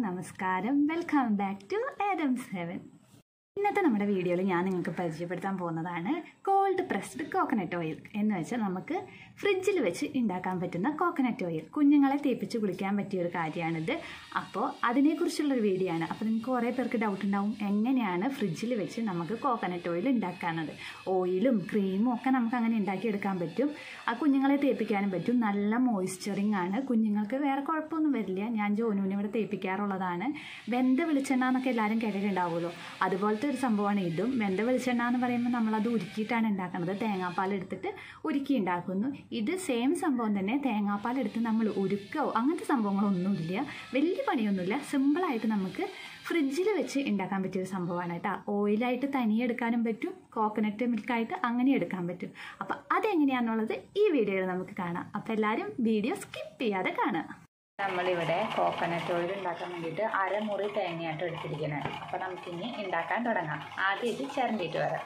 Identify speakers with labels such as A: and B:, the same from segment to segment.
A: നമസ്കാരം welcome back to Adam's Heaven ഇന്നത്തെ നമ്മുടെ വീഡിയോയിൽ ഞാൻ നിങ്ങൾക്ക് പരിചയപ്പെടുത്താൻ പോകുന്നതാണ് കോൾഡ് പ്രസ്ഡ് കോക്കനട്ട് ഓയിൽ എന്ന് വെച്ചാൽ നമുക്ക് ഫ്രിഡ്ജിൽ വെച്ച് ഉണ്ടാക്കാൻ പറ്റുന്ന കോക്കനട്ട് ഓയിൽ കുഞ്ഞുങ്ങളെ തേപ്പിച്ച് കുളിക്കാൻ പറ്റിയ ഒരു കാര്യമാണിത് അപ്പോൾ അതിനെക്കുറിച്ചുള്ളൊരു വീഡിയോ ആണ് അപ്പോൾ നിങ്ങൾക്ക് കുറേ പേർക്ക് ഡൗട്ട് ഉണ്ടാവും എങ്ങനെയാണ് ഫ്രിഡ്ജിൽ വെച്ച് നമുക്ക് കോക്കനട്ട് ഓയിൽ ഉണ്ടാക്കാന്നത് ഓയിലും ക്രീമും ഒക്കെ നമുക്ക് അങ്ങനെ ഉണ്ടാക്കിയെടുക്കാൻ പറ്റും ആ കുഞ്ഞുങ്ങളെ തേപ്പിക്കാനും പറ്റും നല്ല മോയ്സ്ചറിങ് ആണ് കുഞ്ഞുങ്ങൾക്ക് വേറെ കുഴപ്പമൊന്നും വരില്ല ഞാൻ ജോനുവിനെ ഇവിടെ തേപ്പിക്കാറുള്ളതാണ് വെന്ത വെളിച്ചെണ്ണ എന്നൊക്കെ എല്ലാവരും കേട്ടിട്ടുണ്ടാവുമല്ലോ അതുപോലത്തെ ഒരു സംഭവമാണ് ഇതും വെന്ത വെളിച്ചെണ്ണ എന്ന് പറയുമ്പോൾ നമ്മളത് ഉരുക്കിയിട്ടാണ് ഉണ്ടാക്കുന്നത് തേങ്ങാപ്പാൽ എടുത്തിട്ട് ഉരുക്കി ഉണ്ടാക്കുന്നു ഇത് സെയിം സംഭവം തന്നെ തേങ്ങാപ്പാൽ എടുത്ത് നമ്മൾ ഉരുക്കോ അങ്ങനത്തെ സംഭവങ്ങളൊന്നുമില്ല വലിയ പണിയൊന്നുമില്ല സിമ്പിളായിട്ട് നമുക്ക് ഫ്രിഡ്ജിൽ വെച്ച് ഉണ്ടാക്കാൻ പറ്റിയൊരു സംഭവമാണ് കേട്ടോ ഓയിലായിട്ട് തനിയെ എടുക്കാനും പറ്റും കോക്കനട്ട് മിൽക്കായിട്ട് അങ്ങനെ എടുക്കാൻ പറ്റും അപ്പോൾ അതെങ്ങനെയാണെന്നുള്ളത് ഈ വീഡിയോയിൽ നമുക്ക് കാണാം അപ്പോൾ എല്ലാവരും വീഡിയോ സ്കിപ്പ് ചെയ്യാതെ കാണുക
B: നമ്മളിവിടെ കോക്കനട്ട് ഓയിൽ ഉണ്ടാക്കാൻ വേണ്ടിയിട്ട് അരമുറി തേങ്ങയായിട്ട് എടുത്തിരിക്കുന്നത് അപ്പോൾ നമുക്കിനി ഉണ്ടാക്കാൻ തുടങ്ങാം ആദ്യം ഇത് ചിരണ്ടിയിട്ട് വരാം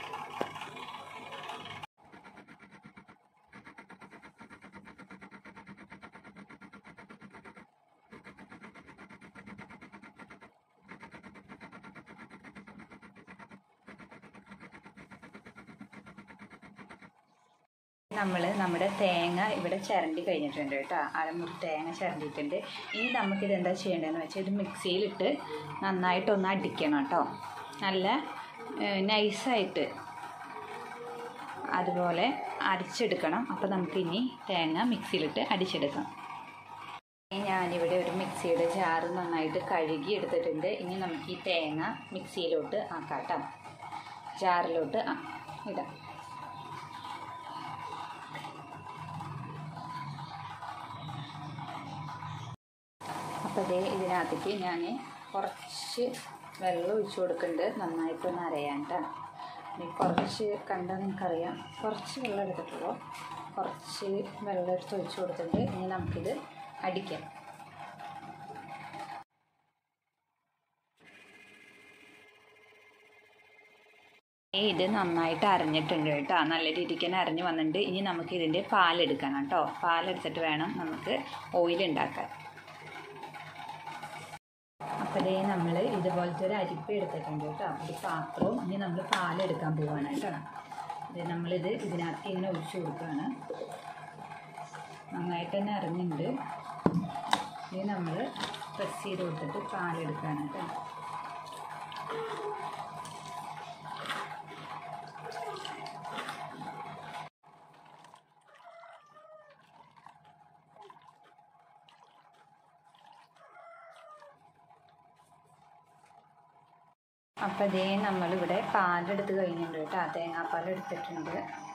B: നമ്മൾ നമ്മുടെ തേങ്ങ ഇവിടെ ചിരണ്ടി കഴിഞ്ഞിട്ടുണ്ട് കേട്ടോ അരമുറി തേങ്ങ ചിരണ്ടിയിട്ടുണ്ട് ഇനി നമുക്കിത് എന്താ ചെയ്യേണ്ടതെന്ന് വെച്ചാൽ ഇത് മിക്സിയിലിട്ട് നന്നായിട്ടൊന്ന് അടിക്കണം കേട്ടോ നല്ല നൈസായിട്ട് അതുപോലെ അടിച്ചെടുക്കണം അപ്പോൾ നമുക്കിനി തേങ്ങ മിക്സിയിലിട്ട് അടിച്ചെടുക്കാം ഇനി ഞാനിവിടെ ഒരു മിക്സിയുടെ ജാറ് നന്നായിട്ട് കഴുകി എടുത്തിട്ടുണ്ട് ഇനി നമുക്ക് ഈ തേങ്ങ മിക്സിയിലോട്ട് ആക്കാം കേട്ടോ ജാറിലോട്ട് ആ ഇടാം അപ്പോൾ ദേ ഇതിനകത്തേക്ക് ഞാൻ കുറച്ച് വെള്ളം ഒഴിച്ചു കൊടുക്കുന്നുണ്ട് നന്നായിട്ടൊന്ന് അരയാൻ കേട്ടോ ഇനി കുറച്ച് കണ്ടാൽ നിങ്ങൾക്കറിയാം കുറച്ച് വെള്ളം എടുത്തിട്ടുള്ളൂ കുറച്ച് വെള്ളം എടുത്ത് ഒഴിച്ചു കൊടുത്തിട്ടുണ്ട് ഇനി നമുക്കിത് അടിക്കാം ഇത് നന്നായിട്ട് അരഞ്ഞിട്ടുണ്ട് കേട്ടോ നല്ല രീതിക്ക് തന്നെ അരഞ്ഞ് വന്നിട്ടുണ്ട് ഇനി നമുക്ക് ഇതിൻ്റെ പാലെടുക്കണം കേട്ടോ പാലെടുത്തിട്ട് വേണം നമുക്ക് ഓയിൽ ഉണ്ടാക്കാൻ അപ്പോൾ ഇതേ നമ്മൾ ഇതുപോലത്തെ ഒരു അരിപ്പ എടുത്തിട്ടുണ്ട് കേട്ടോ ഒരു പാത്രവും ഇനി നമ്മൾ പാലെടുക്കാൻ പോവാണ് കേട്ടോ ഇത് നമ്മളിത് ഇതിനകത്ത് ഇങ്ങനെ ഒഴിച്ചു കൊടുക്കുകയാണ് നന്നായിട്ട് തന്നെ അറിഞ്ഞിട്ടുണ്ട് ഇനി നമ്മൾ പ്രസ് ചെയ്ത് കൊടുത്തിട്ട് പാലെടുക്കുകയാണ് കേട്ടോ അപ്പോൾ ഇതേ നമ്മളിവിടെ പാലെടുത്ത് കഴിഞ്ഞിട്ടുണ്ട് കേട്ടോ തേങ്ങാപ്പാൽ എടുത്തിട്ടുണ്ട്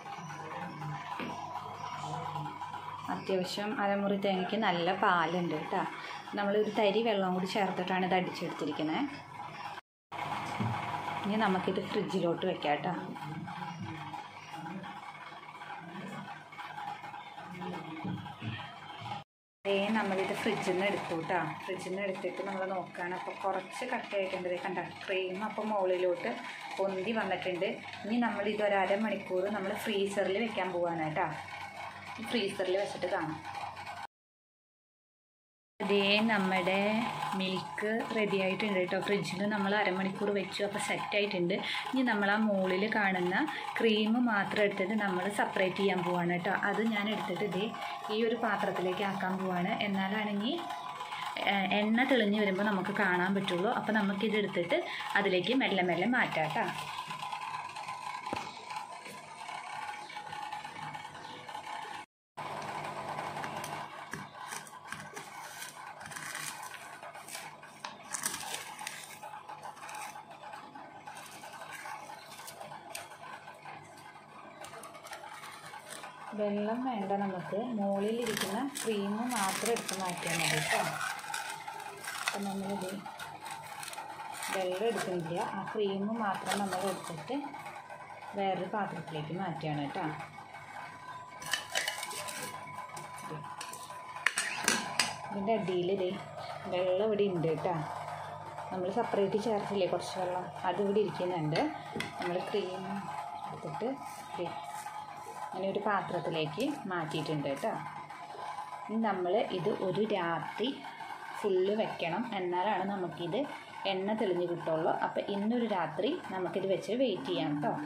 B: അത്യാവശ്യം അരമുറി തേങ്ങയ്ക്ക് നല്ല പാലുണ്ട് കേട്ടോ നമ്മളൊരു തരി വെള്ളം കൂടി ചേർത്തിട്ടാണ് ഇത് അടിച്ചെടുത്തിരിക്കുന്നത് ഇനി നമുക്കിത് ഫ്രിഡ്ജിലോട്ട് വെക്കാം കേട്ടോ അതേ നമ്മളിത് ഫ്രിഡ്ജിൽ നിന്ന് എടുത്തു കേട്ടോ ഫ്രിഡ്ജിൽ നിന്ന് എടുത്തിട്ട് നമ്മൾ നോക്കുകയാണ് അപ്പോൾ കുറച്ച് കട്ടയായിട്ടുണ്ട് കണ്ട ക്രീം അപ്പോൾ മുകളിലോട്ട് പൊന്തി വന്നിട്ടുണ്ട് ഇനി നമ്മൾ ഇത് ഒരു അരമണിക്കൂർ നമ്മൾ ഫ്രീസറിൽ വെക്കാൻ പോവാണ് കേട്ടോ ഫ്രീസറിൽ വെച്ചിട്ട് കാണാം അതേ നമ്മുടെ മിൽക്ക് റെഡി ആയിട്ടുണ്ട് കേട്ടോ ഫ്രിഡ്ജിൽ നമ്മൾ അരമണിക്കൂർ വെച്ചു അപ്പോൾ സെറ്റ് ആയിട്ടുണ്ട് ഇനി നമ്മൾ ആ മുകളിൽ കാണുന്ന ക്രീം മാത്രം എടുത്തിട്ട് നമ്മൾ സെപ്പറേറ്റ് ചെയ്യാൻ പോവാണ് കേട്ടോ അത് ഞാൻ എടുത്തിട്ട് ഇതേ ഈ ഒരു പാത്രത്തിലേക്ക് ആക്കാൻ പോവാണ് എന്നാലാണെങ്കിൽ എണ്ണ തെളിഞ്ഞ് വരുമ്പോൾ നമുക്ക് കാണാൻ പറ്റുള്ളൂ അപ്പോൾ നമുക്കിത് എടുത്തിട്ട് അതിലേക്ക് മെല്ലെ മെല്ലെ മാറ്റാം കേട്ടോ വെള്ളം വേണ്ട നമുക്ക് മുകളിലിരിക്കുന്ന ക്രീം മാത്രം എടുത്ത് മാറ്റിയാൽ മതി കേട്ടോ അപ്പം നമ്മളിത് വെള്ളം എടുക്കുന്നില്ല ആ ക്രീം മാത്രം നമ്മൾ എടുത്തിട്ട് വേറൊരു പാത്രത്തിലേക്ക് മാറ്റുകയാണ് കേട്ടോ ഇതിൻ്റെ അടിയിൽ ഇത് വെള്ളം ഇവിടെ ഉണ്ട് കേട്ടോ നമ്മൾ സെപ്പറേറ്റ് ചേർത്തില്ലേ കുറച്ച് വെള്ളം അത് ഇവിടെ ഇരിക്കുന്നുണ്ട് നമ്മൾ ക്രീം എടുത്തിട്ട് അങ്ങനെ ഒരു പാത്രത്തിലേക്ക് മാറ്റിയിട്ടുണ്ട് കേട്ടോ ഇനി നമ്മൾ ഇത് ഒരു രാത്രി ഫുള്ള് വെക്കണം എന്നാലാണ് നമുക്കിത് എണ്ണ തെളിഞ്ഞ് കിട്ടുള്ളൂ അപ്പോൾ ഇന്നൊരു രാത്രി നമുക്കിത് വെച്ച് വെയിറ്റ് ചെയ്യാം കേട്ടോ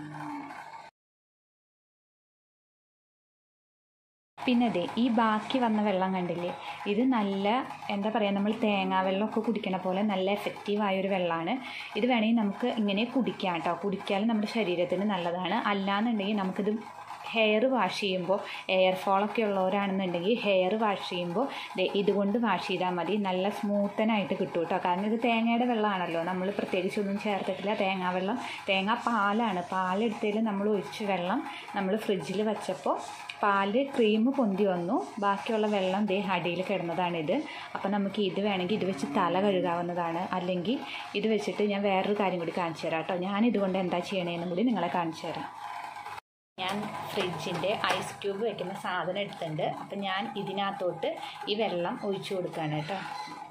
B: പിന്നെ അതെ ഈ ബാക്കി വന്ന വെള്ളം കണ്ടില്ലേ ഇത് നല്ല എന്താ പറയുക നമ്മൾ തേങ്ങാ വെള്ളമൊക്കെ കുടിക്കണ പോലെ നല്ല എഫക്റ്റീവായ ഒരു വെള്ളമാണ് ഇത് വേണമെങ്കിൽ നമുക്ക് ഇങ്ങനെ കുടിക്കാം കേട്ടോ കുടിക്കാനും നമ്മുടെ ശരീരത്തിന് നല്ലതാണ് അല്ലാന്നുണ്ടെങ്കിൽ നമുക്കിത് ഹെയർ വാഷ് ചെയ്യുമ്പോൾ എയർ ഫോളൊക്കെ ഉള്ളവരാണെന്നുണ്ടെങ്കിൽ ഹെയർ വാഷ് ചെയ്യുമ്പോൾ ദേ ഇതുകൊണ്ട് വാഷ് ചെയ്താൽ മതി നല്ല സ്മൂത്തനായിട്ട് കിട്ടും കേട്ടോ കാരണം ഇത് തേങ്ങയുടെ വെള്ളമാണല്ലോ നമ്മൾ പ്രത്യേകിച്ചൊന്നും ചേർത്തിട്ടില്ല തേങ്ങാ വെള്ളം തേങ്ങാ പാലാണ് പാലെടുത്തതിൽ നമ്മൾ ഒഴിച്ച വെള്ളം നമ്മൾ ഫ്രിഡ്ജിൽ വെച്ചപ്പോൾ പാല് ക്രീം പൊന്തി വന്നു ബാക്കിയുള്ള വെള്ളം ദേ അടിയിൽ കിടന്നതാണിത് അപ്പോൾ നമുക്ക് ഇത് വേണമെങ്കിൽ ഇത് വെച്ച് തല കഴുകാവുന്നതാണ് അല്ലെങ്കിൽ ഇത് വെച്ചിട്ട് ഞാൻ വേറൊരു കാര്യം കൂടി കാണിച്ചു തരാം കേട്ടോ ഞാൻ ഇതുകൊണ്ട് എന്താ ചെയ്യണേന്നും കൂടി നിങ്ങളെ കാണിച്ചു തരാം ഞാൻ ഫ്രിഡ്ജിൻ്റെ ഐസ് ക്യൂബ് വെക്കുന്ന സാധനം എടുത്തിട്ടുണ്ട് അപ്പം ഞാൻ ഇതിനകത്തോട്ട് ഈ വെള്ളം ഒഴിച്ചു കൊടുക്കുകയാണ് കേട്ടോ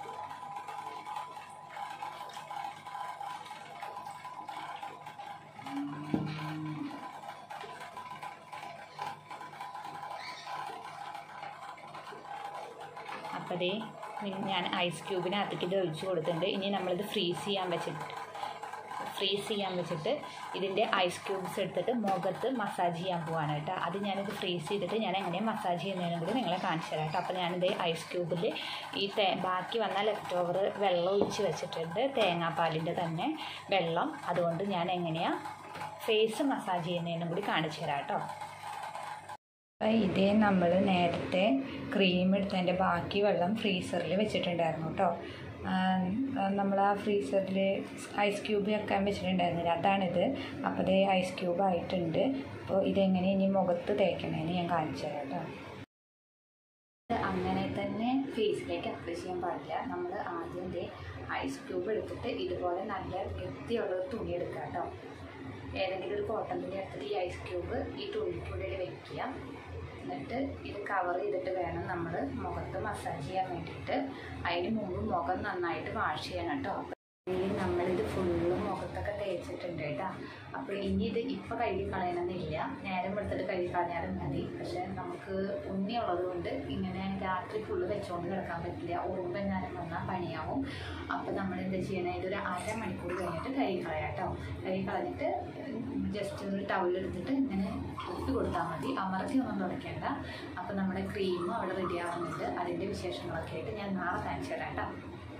B: അപ്പോൾ ദേ ഞാൻ ഐസ് ക്യൂബിനകത്തേക്ക് ഇത് ഒഴിച്ച് കൊടുത്തിട്ടുണ്ട് ഇനി നമ്മളിത് ഫ്രീസ് ചെയ്യാൻ വെച്ചിട്ട് ഫ്രീസ് ചെയ്യാൻ വെച്ചിട്ട് ഇതിൻ്റെ ഐസ് ക്യൂബ്സ് എടുത്തിട്ട് മുഖത്ത് മസാജ് ചെയ്യാൻ പോവാണ് കേട്ടോ അത് ഞാനിത് ഫ്രീസ് ചെയ്തിട്ട് ഞാൻ എങ്ങനെ മസാജ് ചെയ്യുന്നതിനും കൂടി നിങ്ങളെ കാണിച്ചു തരാം കേട്ടോ അപ്പോൾ ഞാനിത് ഐസ് ക്യൂബിൽ ഈ തേ ബാക്കി വന്ന ലെഫ്റ്റ് ഓവർ വെള്ളം ഒഴിച്ച് വെച്ചിട്ടുണ്ട് തേങ്ങാപ്പാലിൻ്റെ തന്നെ വെള്ളം അതുകൊണ്ട് ഞാൻ എങ്ങനെയാണ് ഫേസ് മസാജ് ചെയ്യുന്നതിനും കൂടി കാണിച്ചു തരാം കേട്ടോ അപ്പോൾ ഇതേ നമ്മൾ നേരത്തെ ക്രീം എടുത്തതിൻ്റെ ബാക്കി വെള്ളം ഫ്രീസറിൽ വെച്ചിട്ടുണ്ടായിരുന്നു കേട്ടോ നമ്മൾ ആ ഫ്രീസറിൽ ഐസ് ക്യൂബ് വെക്കാൻ വെച്ചിട്ടുണ്ടായിരുന്നില്ല അതാണിത് അപ്പോൾ ഇതേ ഐസ് ക്യൂബ് ആയിട്ടുണ്ട് അപ്പോൾ ഇതെങ്ങനെ ഇനി മുഖത്ത് തേക്കണേന്ന് ഞാൻ കാണിച്ചു തരാം കേട്ടോ അങ്ങനെ തന്നെ ഫേസിലേക്ക് അപ്ലൈ ചെയ്യാൻ പാടില്ല നമ്മൾ ആദ്യം ദേ ഐസ് ക്യൂബ് എടുത്തിട്ട് ഇതുപോലെ നല്ല വൃത്തിയുള്ള ഒരു തുണി എടുക്കുക കേട്ടോ ഏതെങ്കിലും ഒരു കോട്ടൺ തുണി എടുത്തിട്ട് ഈ ഐസ് ക്യൂബ് ഈ തുണിക്കുള്ളിൽ വെക്കുക എന്നിട്ട് ഇത് കവർ ചെയ്തിട്ട് വേണം നമ്മൾ മുഖത്ത് മസാജ് ചെയ്യാൻ വേണ്ടിയിട്ട് അതിന് മുമ്പ് മുഖം നന്നായിട്ട് വാഷ് ചെയ്യണം കേട്ടോ ഇനി നമ്മളിത് ഫുള്ള് മുഖത്തൊക്കെ തേച്ചിട്ടുണ്ട് കേട്ടോ അപ്പോൾ ഇനി ഇത് ഇപ്പോൾ കഴുകി കളയണമെന്നില്ല നേരം എടുത്തിട്ട് കഴുകി കളഞ്ഞാലും മതി പക്ഷേ നമുക്ക് ഉണ്ണിയുള്ളത് കൊണ്ട് ഇങ്ങനെ രാത്രി ഫുള്ള് വെച്ചുകൊണ്ട് കിടക്കാൻ പറ്റില്ല ഉറുമ്പെങ്ങാനും വന്നാൽ പണിയാവും അപ്പോൾ നമ്മൾ എന്താ ചെയ്യണേ ഇതൊരു അരമണിക്കൂർ കഴിഞ്ഞിട്ട് കഴുകി കളയാം കേട്ടോ കഴുകി കളഞ്ഞിട്ട് ജസ്റ്റ് ഒരു ടവലെടുത്തിട്ട് ഇങ്ങനെ ഉപ്പ് കൊടുത്താൽ മതി അമർത്തി ഒന്നും തുടയ്ക്കേണ്ട അപ്പോൾ നമ്മുടെ ക്രീമും അവിടെ റെഡി ആവുന്നുണ്ട് അതിൻ്റെ വിശേഷങ്ങളൊക്കെ ആയിട്ട് ഞാൻ നാളെ കാണിച്ചു തരാം കേട്ടോ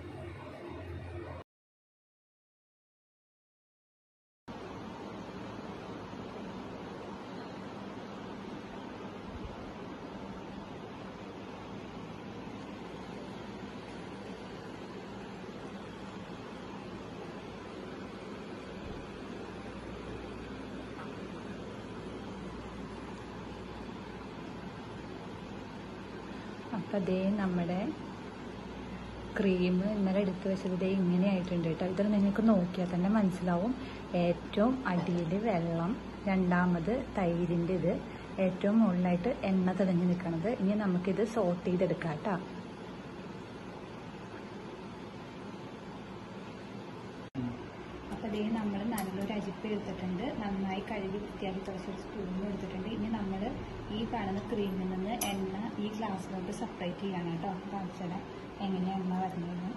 B: അപ്പോൾ ദേ നമ്മുടെ ക്രീം ഇന്നലെ എടുത്ത് വെച്ചത് ദേ ഇങ്ങനെ ആയിട്ടുണ്ട് കേട്ടോ ഇത് നിങ്ങൾക്ക് നോക്കിയാൽ തന്നെ മനസ്സിലാവും ഏറ്റവും അടിയിൽ വെള്ളം രണ്ടാമത് തൈരിൻ്റെ ഇത് ഏറ്റവും മുകളിലായിട്ട് എണ്ണ തെളിഞ്ഞ് നിൽക്കണത് ഇനി നമുക്കിത് സോട്ട് ചെയ്തെടുക്കാം കേട്ടോ അപ്പോൾ ദേ നമ്മൾ നല്ലൊരു അരിപ്പ് എടുത്തിട്ടുണ്ട് നന്നായി കഴുകി വൃത്തിയാക്കി കുറച്ചൊരു സ്പൂൺ എടുത്തിട്ടുണ്ട് ഇനി നമ്മൾ ഈ കാണുന്ന ക്രീമിൽ നിന്ന് എണ്ണ ഈ ഗ്ലാസ്സിലോട്ട് സെപ്പറേറ്റ് ചെയ്യണം കേട്ടോ കാണിച്ചുതരാം എങ്ങനെയാണ് എണ്ണ വരുന്നതെന്ന്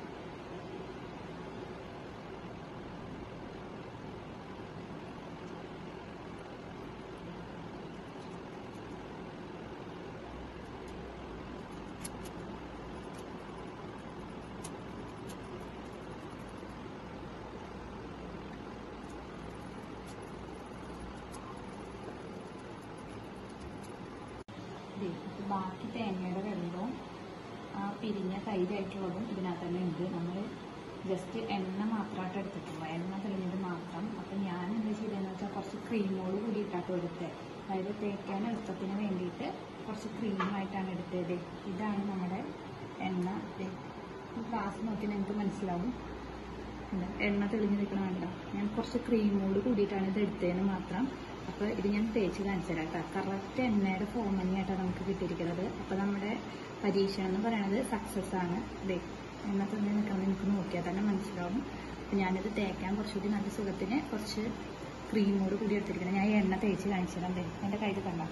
B: ദേ, ഇപ്പൊ ബാക്കി തേങ്ങയുടെ വെള്ളവും ആ പിരിഞ്ഞ തൈരായിട്ടുള്ളതും ഇതിനകത്ത് തന്നെ ഉണ്ട് നമ്മൾ ജസ്റ്റ് എണ്ണ മാത്രമായിട്ട് എടുത്തിട്ടുള്ളൂ എണ്ണ തെളിഞ്ഞത് മാത്രം അപ്പം ഞാൻ എന്താ ചെയ്തതെന്ന് വെച്ചാൽ കുറച്ച് ക്രീമോട് കൂടിയിട്ടാട്ടോ എടുത്തത് അതായത് തേക്കാൻ എളുപ്പത്തിന് വേണ്ടിയിട്ട് കുറച്ച് ക്രീമായിട്ടാണ് എടുത്തത് ഇതാണ് നമ്മുടെ എണ്ണ ദേ, ഈ ഗ്ലാസ് നോക്കി നിങ്ങൾക്ക് മനസ്സിലാവും ഇതാ, എണ്ണ തെളിഞ്ഞ് നിൽക്കണ വേണ്ട ഞാൻ കുറച്ച് ക്രീമോട് കൂടിയിട്ടാണ് ഇത് എടുത്തതെന്ന് മാത്രം അപ്പോൾ ഇത് ഞാൻ തേച്ച് കാണിച്ചു തരാം കേട്ടോ കറക്റ്റ് എണ്ണയുടെ ഫോം തന്നെയായിട്ടാണ് നമുക്ക് കിട്ടിയിരിക്കുന്നത് അപ്പോൾ നമ്മുടെ പരീക്ഷണം എന്ന് പറയുന്നത് സക്സസ് ആണ് ഇതേ എണ്ണ തന്നെ നിൽക്കണം നിങ്ങൾക്ക് നോക്കിയാൽ തന്നെ മനസ്സിലാവും അപ്പോൾ ഞാനിത് തേക്കാൻ കുറച്ചുകൂടി നല്ല സുഖത്തിന് കുറച്ച് ക്രീമോട് കൂടി എടുത്തിരിക്കണം ഞാൻ ഈ എണ്ണ തേച്ച് കാണിച്ചു തരാം ദേ എൻ്റെ കയ്യിൽ കണ്ട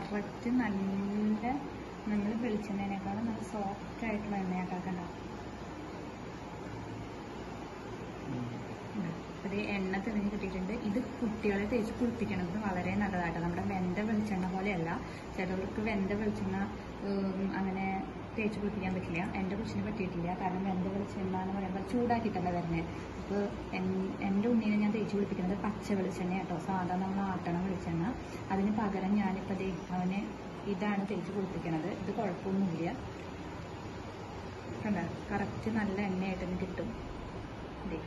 B: കറക്റ്റ് നല്ല നമ്മൾ വെളിച്ചെണ്ണേനേക്കാളും നല്ല സോഫ്റ്റ് ആയിട്ടുള്ള എണ്ണയാക്കാക്കണ്ട ഇത് എണ്ണ തെളിഞ്ഞ് കിട്ടിയിട്ടുണ്ട് ഇത് കുട്ടികളെ തേച്ച് കുളിപ്പിക്കണത് വളരെ നല്ലതാട്ടോ നമ്മുടെ വെന്ത വെളിച്ചെണ്ണ പോലെയല്ല ചിലവർക്ക് വെന്ത വെളിച്ചെണ്ണ ഉം, അങ്ങനെ തേച്ച് കുളിപ്പിക്കാൻ പറ്റില്ല എൻ്റെ കൊച്ചിന് പറ്റിയിട്ടില്ല കാരണം വെന്ത വെളിച്ചെണ്ണ എന്ന് പറയുമ്പോൾ ചൂടാക്കിയിട്ടല്ല വരുന്നത് അപ്പോൾ എൻ്റെ ഉണ്ണീനെ ഞാൻ തേച്ച് കുളിപ്പിക്കുന്നത് പച്ച വെളിച്ചെണ്ണ കേട്ടോ സാധാരണ നമ്മൾ ആട്ടണ വെളിച്ചെണ്ണ അതിന് പകരം ഞാനിപ്പോൾ ദേ അവനെ ഇതാണ് തേച്ച് കുളിപ്പിക്കണത് ഇത് കുഴപ്പമൊന്നുമില്ല കണ്ട കറക്റ്റ് നല്ല എണ്ണയായിട്ട് തന്നെ കിട്ടും ദേ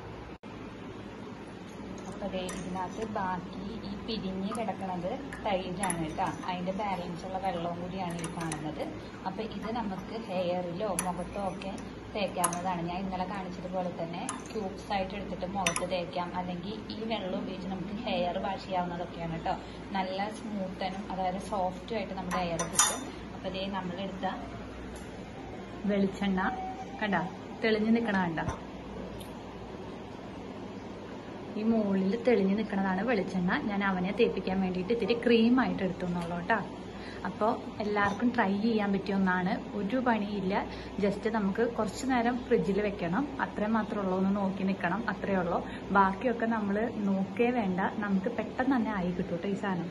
B: അപ്പോൾ ദേ ഇതിനകത്ത് ബാക്കി ഈ പിരിഞ്ഞ് കിടക്കുന്നത് തൈരാണ് കേട്ടോ അതിൻ്റെ ബാലൻസ് ഉള്ള വെള്ളവും കൂടിയാണ് ഈ കാണുന്നത് അപ്പോൾ ഇത് നമുക്ക് ഹെയറിലോ മുഖത്തോ ഒക്കെ തേക്കാവുന്നതാണ് ഞാൻ ഇന്നലെ കാണിച്ചതുപോലെ തന്നെ ക്യൂബ്സ് ആയിട്ട് എടുത്തിട്ട് മുഖത്ത് തേക്കാം അല്ലെങ്കിൽ ഈ വെള്ളം ഉപയോഗിച്ച് നമുക്ക് ഹെയർ വാഷ് ചെയ്യാവുന്നതൊക്കെയാണ് കേട്ടോ നല്ല സ്മൂത്തനും അതായത് സോഫ്റ്റും ആയിട്ട് നമ്മുടെ ഹെയർ കിട്ടും അപ്പോൾ ഇതേ നമ്മളെടുത്ത വെളിച്ചെണ്ണ കണ്ട തെളിഞ്ഞ് നിൽക്കണ കണ്ട ഈ മുകളിൽ തെളിഞ്ഞ് നിൽക്കുന്നതാണ് വെളിച്ചെണ്ണ ഞാൻ അവനെ തേപ്പിക്കാൻ വേണ്ടിയിട്ട് ഇത്തിരി ക്രീമായിട്ട് എടുത്തു എന്നുള്ളൂ കേട്ടോ അപ്പോൾ എല്ലാവർക്കും ട്രൈ ചെയ്യാൻ പറ്റിയ ഒന്നാണ് ഒരു പണിയില്ല ജസ്റ്റ് നമുക്ക് കുറച്ച് നേരം ഫ്രിഡ്ജിൽ വെക്കണം അത്രയും മാത്രമേ ഉള്ളൂ ഒന്ന് നോക്കി നിൽക്കണം അത്രയേ ഉള്ളൂ ബാക്കിയൊക്കെ നമ്മൾ നോക്കേ വേണ്ട നമുക്ക് പെട്ടെന്ന് തന്നെ ആയി കിട്ടും കേട്ടോ ഈ സാധനം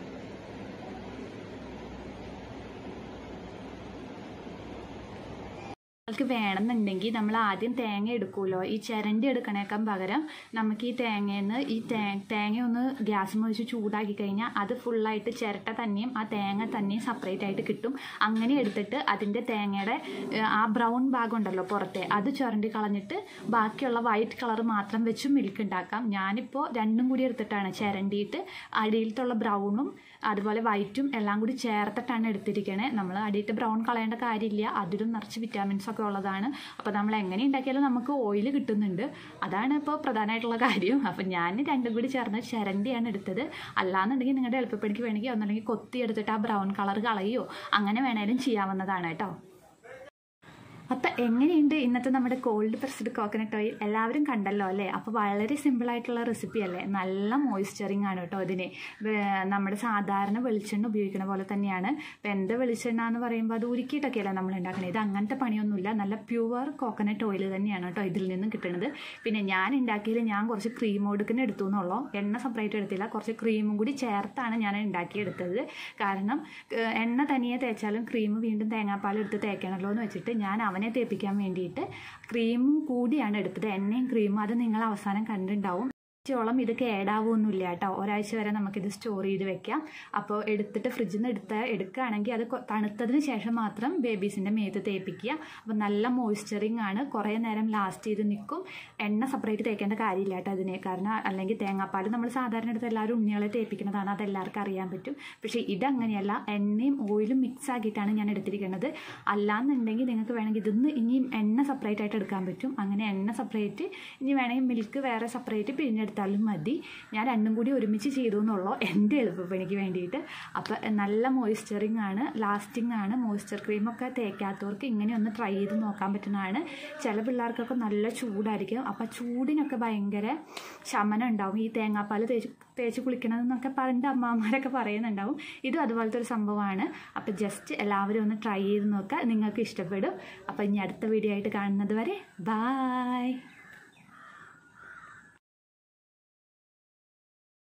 A: നിങ്ങൾക്ക് വേണമെന്നുണ്ടെങ്കിൽ നമ്മൾ ആദ്യം തേങ്ങ എടുക്കുമല്ലോ ഈ ചിരണ്ടി എടുക്കണേക്കാൻ പകരം നമുക്ക് ഈ തേങ്ങയിൽ നിന്ന് ഈ തേ തേങ്ങ ഒന്ന് ഗ്യാസ് വെച്ച് ചൂടാക്കി കഴിഞ്ഞാൽ അത് ഫുള്ളായിട്ട് ചിരട്ട തന്നെയും ആ തേങ്ങ തന്നെയും സെപ്പറേറ്റ് ആയിട്ട് കിട്ടും അങ്ങനെ എടുത്തിട്ട് അതിൻ്റെ തേങ്ങയുടെ ഏഹ്, ആ ബ്രൗൺ ഭാഗം ഉണ്ടല്ലോ പുറത്തെ അത് ചുരണ്ടി കളഞ്ഞിട്ട് ബാക്കിയുള്ള വൈറ്റ് കളർ മാത്രം വെച്ച് മിൽക്ക് ഉണ്ടാക്കാം ഞാനിപ്പോൾ രണ്ടും കൂടി എടുത്തിട്ടാണ് ചിരണ്ടിയിട്ട് അടിയിലത്തുള്ള ബ്രൗണും അതുപോലെ വൈറ്റും എല്ലാം കൂടി ചേർത്തിട്ടാണ് എടുത്തിരിക്കണേ നമ്മൾ അടിയിട്ട് ബ്രൗൺ കളയേണ്ട കാര്യമില്ല അതിലും നിറച്ച് വിറ്റാമിൻസ് ഒക്കെ ഉള്ളതാണ് അപ്പോൾ നമ്മൾ എങ്ങനെ ഉണ്ടാക്കിയാലും നമുക്ക് ഓയിൽ കിട്ടുന്നുണ്ട് അതാണ് ഇപ്പോൾ പ്രധാനമായിട്ടുള്ള കാര്യം അപ്പോൾ ഞാൻ രണ്ടും കൂടി ചേർന്ന് ചിരണ്ടിയാണ് എടുത്തത് അല്ലാന്നുണ്ടെങ്കിൽ നിങ്ങളുടെ എളുപ്പപ്പണിക്ക് വേണമെങ്കിൽ ഒന്നല്ലെങ്കിൽ കൊത്തി എടുത്തിട്ട് ആ ബ്രൗൺ കളർ കളയോ അങ്ങനെ വേണേലും ചെയ്യാവുന്നതാണ് കേട്ടോ അപ്പം എങ്ങനെയുണ്ട് ഇന്നത്തെ നമ്മുടെ കോൾഡ് പ്രസ്ഡ് കോക്കനട്ട് ഓയിൽ എല്ലാവരും കണ്ടല്ലോ അല്ലേ അപ്പോൾ വളരെ സിമ്പിളായിട്ടുള്ള റെസിപ്പി അല്ലേ നല്ല മോയ്സ്ചറിങ് ആണ് കേട്ടോ ഇതിന് വേ- നമ്മുടെ സാധാരണ വെളിച്ചെണ്ണ ഉപയോഗിക്കുന്ന പോലെ തന്നെയാണ് ഇപ്പം എൻ്റെ വെളിച്ചെണ്ണ എന്ന് പറയുമ്പോൾ അത് ഉരുക്കിയിട്ടൊക്കെയല്ലേ നമ്മൾ ഉണ്ടാക്കുന്നത് ഇത് അങ്ങനത്തെ പണിയൊന്നുമില്ല നല്ല പ്യുവർ കോക്കനട്ട് ഓയിൽ തന്നെയാണ് കേട്ടോ ഇതിൽ നിന്നും കിട്ടുന്നത് പിന്നെ ഞാൻ ഉണ്ടാക്കിയതിൽ ഞാൻ കുറച്ച് ക്രീം ഒടുക്കിന് എടുത്തു എന്നുള്ളൂ എണ്ണ സെപ്പറേറ്റ് എടുത്തില്ല കുറച്ച് ക്രീമും കൂടി ചേർത്താണ് ഞാൻ ഉണ്ടാക്കിയെടുത്തത് കാരണം ഏഹ്, എണ്ണ തനിയെ തേച്ചാലും ക്രീം വീണ്ടും തേങ്ങാപ്പാൽ എടുത്ത് തേക്കണമല്ലോ എന്ന് വെച്ചിട്ട് ഞാൻ അവനെ തേപ്പിക്കാൻ വേണ്ടിയിട്ട് ക്രീമും കൂടിയാണ് എടുത്തത് എണ്ണയും ക്രീമും അത് നിങ്ങൾ അവസാനം കണ്ടിട്ടുണ്ടാവും ോളം ഇത് കേടാവൊന്നുമില്ല കേട്ടോ ഒരാഴ്ച വരെ നമുക്കിത് സ്റ്റോർ ചെയ്ത് വെക്കാം അപ്പോൾ എടുത്തിട്ട് ഫ്രിഡ്ജിൽ നിന്ന് എടുത്ത എടുക്കുകയാണെങ്കിൽ അത് കൊ- തണുത്തതിന് ശേഷം മാത്രം ബേബീസിൻ്റെ മേത്ത് തേപ്പിക്കുക അപ്പോൾ നല്ല മോയ്സ്ചറിങ് ആണ് കുറേ നേരം ലാസ്റ്റ് ചെയ്ത് നിൽക്കും എണ്ണ സെപ്പറേറ്റ് തേക്കേണ്ട കാര്യമില്ല കേട്ടോ അതിനെ കാരണം അല്ലെങ്കിൽ തേങ്ങാപ്പാൽ നമ്മൾ സാധാരണ എടുത്ത് എല്ലാവരും ഉണ്ണികളെ തേപ്പിക്കുന്നതാണ് അത് എല്ലാവർക്കും അറിയാൻ പറ്റും പക്ഷേ ഇതങ്ങനെയല്ല എണ്ണയും ഓയിലും മിക്സ് ആക്കിയിട്ടാണ് ഞാൻ എടുത്തിരിക്കുന്നത് അല്ലാന്നുണ്ടെങ്കിൽ നിങ്ങൾക്ക് വേണമെങ്കിൽ ഇതിന്ന് ഇനിയും എണ്ണ സെപ്പറേറ്റ് ആയിട്ട് എടുക്കാൻ പറ്റും അങ്ങനെ എണ്ണ സെപ്പറേറ്റ് ഇനി വേണമെങ്കിൽ മിൽക്ക് വേറെ സെപ്പറേറ്റ് പിഴിഞ്ഞെടുത്താലും മതി ഞാൻ രണ്ടും കൂടി ഒരുമിച്ച് ചെയ്തു എന്നുള്ളൂ എൻ്റെ എളുപ്പപ്പണിക്ക് വേണ്ടിയിട്ട് അപ്പോൾ നല്ല മോയ്സ്ചറിങ് ആണ് ലാസ്റ്റിംഗ് ആണ് മോയ്സ്ചർ ക്രീമൊക്കെ തേക്കാത്തവർക്ക് ഇങ്ങനെ ഒന്ന് ട്രൈ ചെയ്ത് നോക്കാൻ പറ്റുന്നതാണ് ചില പിള്ളേർക്കൊക്കെ നല്ല ചൂടായിരിക്കും അപ്പോൾ ചൂടിനൊക്കെ ഭയങ്കര ശമനം ഉണ്ടാവും ഈ തേങ്ങാപ്പാൽ തേച്ച് തേച്ച് കുളിക്കണമെന്നൊക്കെ പറഞ്ഞിട്ട് അമ്മമാരൊക്കെ പറയുന്നുണ്ടാവും ഇതും അതുപോലത്തെ ഒരു സംഭവമാണ് അപ്പോൾ ജസ്റ്റ് എല്ലാവരും ഒന്ന് ട്രൈ ചെയ്ത് നോക്കുക നിങ്ങൾക്ക് ഇഷ്ടപ്പെടും അപ്പോൾ ഇനി അടുത്ത വീഡിയോ ആയിട്ട് കാണുന്നത് വരെ ബായ്